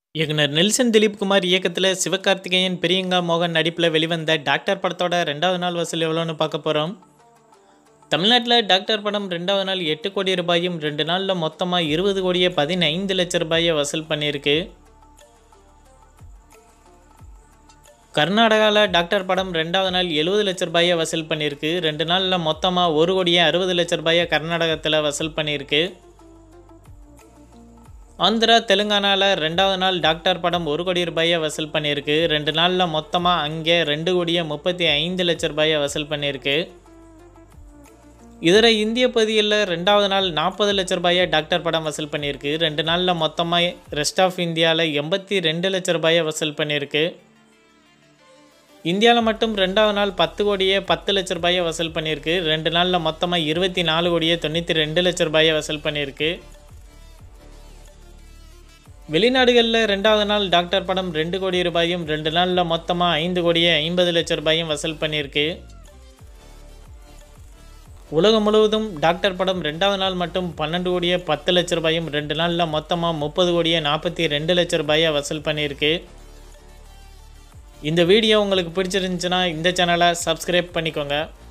இயக்குனர் நெல்சன் திலீப் குமார் இயக்கத்தில் சிவகார்த்திகேயன் பிரியங்கா மோகன் நடிப்பில் வெளிவந்த டாக்டர் படத்தோட ரெண்டாவது நாள் வசூல் எவ்வளோன்னு பார்க்க போகிறோம் தமிழ்நாட்டில் டாக்டர் படம் ரெண்டாவது நாள் எட்டு கோடி ரூபாயும் ரெண்டு நாளில் மொத்தமாக இருபது கோடியே பதினைந்து லட்ச ரூபாயை வசூல் பண்ணியிருக்கு கர்நாடகாவில் டாக்டர் படம் ரெண்டாவது நாள் எழுபது லட்ச ரூபாயை வசூல் பண்ணியிருக்கு ரெண்டு நாளில் மொத்தமாக ஒரு கோடியே அறுபது லட்ச ரூபாயை கர்நாடகத்தில் வசூல் பண்ணியிருக்கு ஆந்திரா தெலுங்கானாவில் ரெண்டாவது நாள் டாக்டர் படம் ஒரு கோடி ரூபாயை வசூல் பண்ணியிருக்கு ரெண்டு நாளில் மொத்தமாக அங்கே ரெண்டு கோடியே முப்பத்தி ஐந்து லட்ச ரூபாயை வசூல் பண்ணியிருக்கு இதர இந்திய பகுதியில் ரெண்டாவது நாள் நாற்பது லட்ச ரூபாயை டாக்டர் படம் வசூல் பண்ணியிருக்கு ரெண்டு நாளில் மொத்தமாக ரெஸ்ட் ஆஃப் இந்தியாவில் எண்பத்தி ரெண்டு லட்ச ரூபாயை வசூல் பண்ணியிருக்கு இந்தியாவில் மட்டும் ரெண்டாவது நாள் பத்து கோடியே பத்து லட்ச ரூபாயை வசூல் பண்ணியிருக்கு ரெண்டு நாளில் மொத்தமாக இருபத்தி நாலு கோடியே தொண்ணூற்றி ரெண்டு லட்ச ரூபாயை வசூல் பண்ணியிருக்கு வெளிநாடுகளில் ரெண்டாவது நாள் டாக்டர் படம் ரெண்டு கோடி ரூபாயும் ரெண்டு நாளில் மொத்தமாக ஐந்து கோடியே ஐம்பது லட்ச ரூபாயும் வசூல் பண்ணியிருக்கு உலகம் முழுவதும் டாக்டர் படம் ரெண்டாவது நாள் மட்டும் பன்னெண்டு கோடியே பத்து லட்ச ரூபாயும் ரெண்டு நாளில் மொத்தமாக முப்பது கோடியே நாற்பத்தி ரெண்டு லட்ச ரூபாயை வசூல் பண்ணியிருக்கு இந்த வீடியோ உங்களுக்கு பிடிச்சிருந்துச்சுன்னா இந்த சேனலை சப்ஸ்கிரைப் பண்ணிக்கோங்க